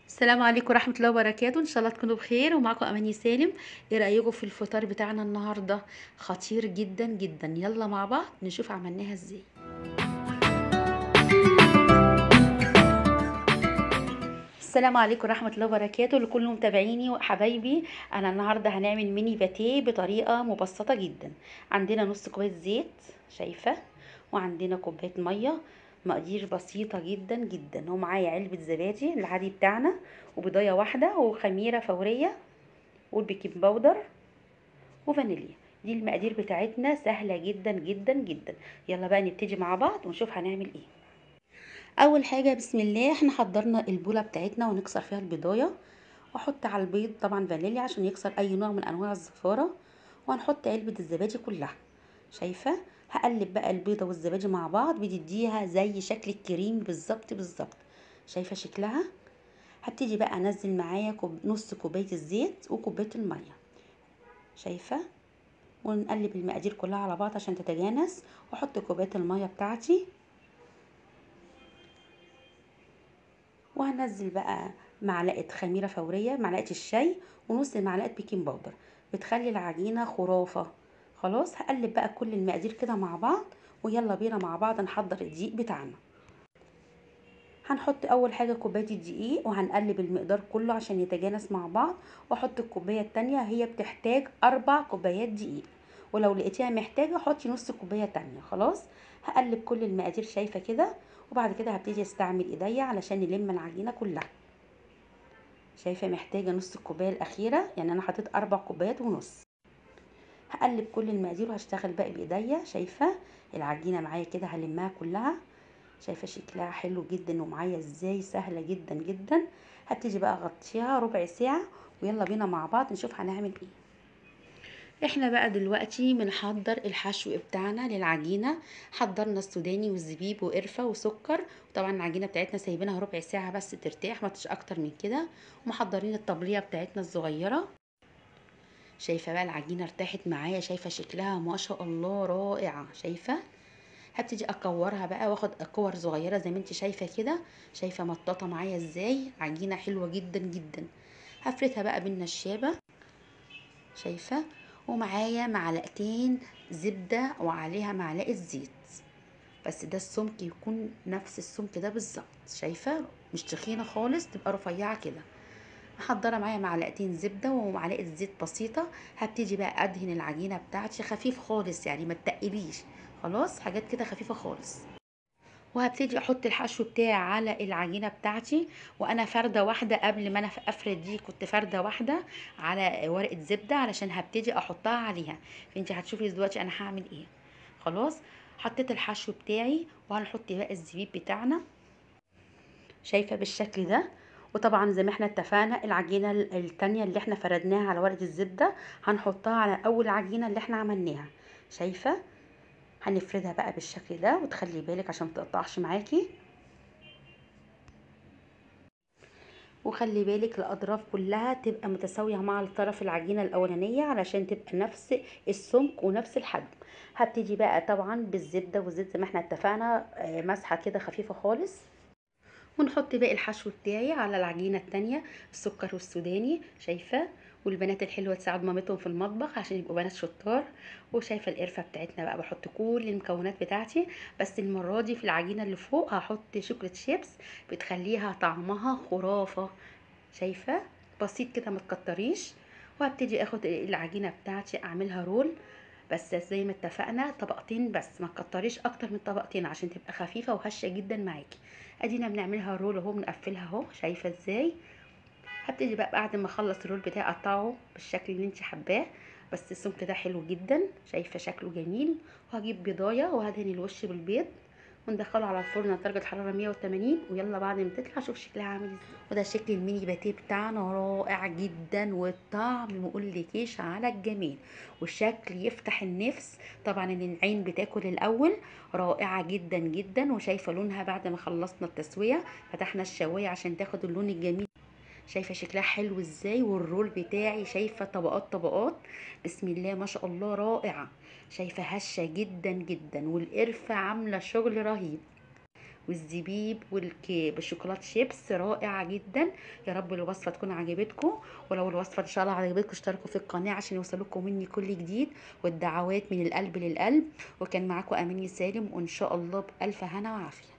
السلام عليكم ورحمة الله وبركاته ان شاء الله تكونوا بخير ومعكم اماني سالم ايه رأيكم في الفطار بتاعنا النهاردة خطير جدا جدا يلا مع بعض نشوف عملناها ازاي السلام عليكم ورحمة الله وبركاته لكل متابعيني وحبايبي انا النهاردة هنعمل ميني باتيه بطريقة مبسطة جدا عندنا نص كوباية زيت شايفة وعندنا كوباية مية مقادير بسيطة جدا جدا ومعايا علبة زبادي العادي بتاعنا وبيضاية واحدة وخميرة فورية والبيكنج باودر وفانيليا دي المقادير بتاعتنا سهلة جدا جدا جدا يلا بقى نبتدي مع بعض ونشوف هنعمل ايه اول حاجة بسم الله احنا حضرنا البولة بتاعتنا ونكسر فيها البيضاية واحط على البيض طبعا فانيليا عشان يكسر اي نوع من انواع الزفارة وهنحط علبة الزبادي كلها شايفة هقلب بقى البيضة والزبادي مع بعض بتديها زي شكل الكريم بالظبط بالظبط شايفة شكلها هبتدي بقى انزل معايا كوب نص كوباية الزيت وكوباية المية شايفة ونقلب المقادير كلها على بعض عشان تتجانس واحط كوباية المية بتاعتي وهنزل بقى معلقة خميرة فورية معلقة الشاي ونص معلقة بيكنج باودر بتخلي العجينة خرافة خلاص هقلب بقى كل المقادير كده مع بعض ويلا بينا مع بعض نحضر الدقيق بتاعنا هنحط اول حاجة كوباية الدقيق وهنقلب المقدار كله عشان يتجانس مع بعض واحط الكوباية التانية هي بتحتاج اربع كوبايات دقيق ولو لقيتيها محتاجة حطي نص كوباية تانية خلاص هقلب كل المقادير شايفة كده وبعد كده هبتدي استعمل ايديا علشان نلم العجينة كلها شايفة محتاجة نص الكوباية الاخيرة يعني انا حطيت اربع كوبايات ونص هقلب كل المقادير وهشتغل باقي بايديا شايفة العجينة معايا كده هلمها كلها شايفة شكلها حلو جدا ومعايا ازاي سهلة جدا جدا هبتدي بقى اغطيها ربع ساعة ويلا بينا مع بعض نشوف هنعمل ايه احنا بقى دلوقتي بنحضر الحشو بتاعنا للعجينه حضرنا السوداني والزبيب وقرفه وسكر طبعا العجينه بتاعتنا سايبينها ربع ساعه بس ترتاح ما اكتر من كده ومحضرين الطبليه بتاعتنا الصغيره شايفه بقى العجينه ارتاحت معايا شايفه شكلها ما شاء الله رائعه شايفه هبتدي اكورها بقى واخد كور صغيره زي ما انت شايفه كده شايفه مطاطه معايا ازاي عجينه حلوه جدا جدا هفردها بقى بالنشابه شايفه ومعايا معلقتين زبدة وعليها معلقة زيت بس ده السمك يكون نفس السمك ده بالظبط شايفة مش تخينة خالص تبقى رفيعة كده محضرة معايا معلقتين زبدة ومعلقة زيت بسيطة هبتدي بقى ادهن العجينة بتاعتي خفيف خالص يعني ما تقليش خلاص حاجات كده خفيفة خالص وهبتدي احط الحشو بتاعي على العجينه بتاعتي وانا فرده واحده قبل ما انا افرد دي كنت فرده واحده على ورقه زبده علشان هبتدي احطها عليها فانت هتشوفي دلوقتي انا هعمل ايه خلاص حطيت الحشو بتاعي وهنحط بقى الزبيب بتاعنا شايفه بالشكل ده وطبعا زي ما احنا اتفقنا العجينه التانية اللي احنا فردناها على ورقه الزبده هنحطها على اول عجينه اللي احنا عملناها شايفه هنفردها بقى بالشكل ده وتخلي بالك عشان متقطعش معاكي وخلي بالك الاطراف كلها تبقى متساويه مع الطرف العجينه الاولانيه علشان تبقى نفس السمك ونفس الحجم هبتدي بقى طبعا بالزبده والزيت زي ما احنا اتفقنا مسحه كده خفيفه خالص ونحط باقي الحشو بتاعي على العجينه التانية السكر والسوداني شايفه والبنات الحلوه تساعد مامتهم في المطبخ عشان يبقوا بنات شطار وشايفه القرفه بتاعتنا بقى بحط كل المكونات بتاعتي بس المره دي في العجينه اللي فوق هحط شوكولاته شيبس بتخليها طعمها خرافه شايفه بسيط كده ما تكتريش وهبتدي اخد العجينه بتاعتي اعملها رول بس زي ما اتفقنا طبقتين بس ما تكتريش اكتر من طبقتين عشان تبقى خفيفه وهشه جدا معاكي ادينا بنعملها رول اهو بنقفلها اهو شايفه ازاي هبتدي بقى بعد ما اخلص الرول بتاعي اقطعه بالشكل اللي انت حباه بس السمك ده حلو جدا شايفه شكله جميل وهجيب بيضايه وهدهن الوش بالبيض وندخله على الفرن على درجه حراره 180 ويلا بعد ما تطلع شوف شكلها عامل ازاي وده شكل الميني باتيه بتاعنا رائع جدا والطعم مقولكيش على الجمال والشكل يفتح النفس طبعا ان العين بتاكل الاول رائعه جدا جدا وشايفه لونها بعد ما خلصنا التسويه فتحنا الشوايه عشان تاخد اللون الجميل شايفه شكلها حلو ازاي والرول بتاعي شايفه طبقات طبقات بسم الله ما شاء الله رائعه شايفه هشه جدا جدا والقرفه عامله شغل رهيب والزبيب والكيب بالشوكولاته شيبس رائعه جدا يا رب الوصفه تكون عجبتكم ولو الوصفه ان شاء الله عجبتكم اشتركوا في القناه عشان يوصلكم مني كل جديد والدعوات من القلب للقلب وكان معاكم اماني سالم وان شاء الله بالف هنا وعافيه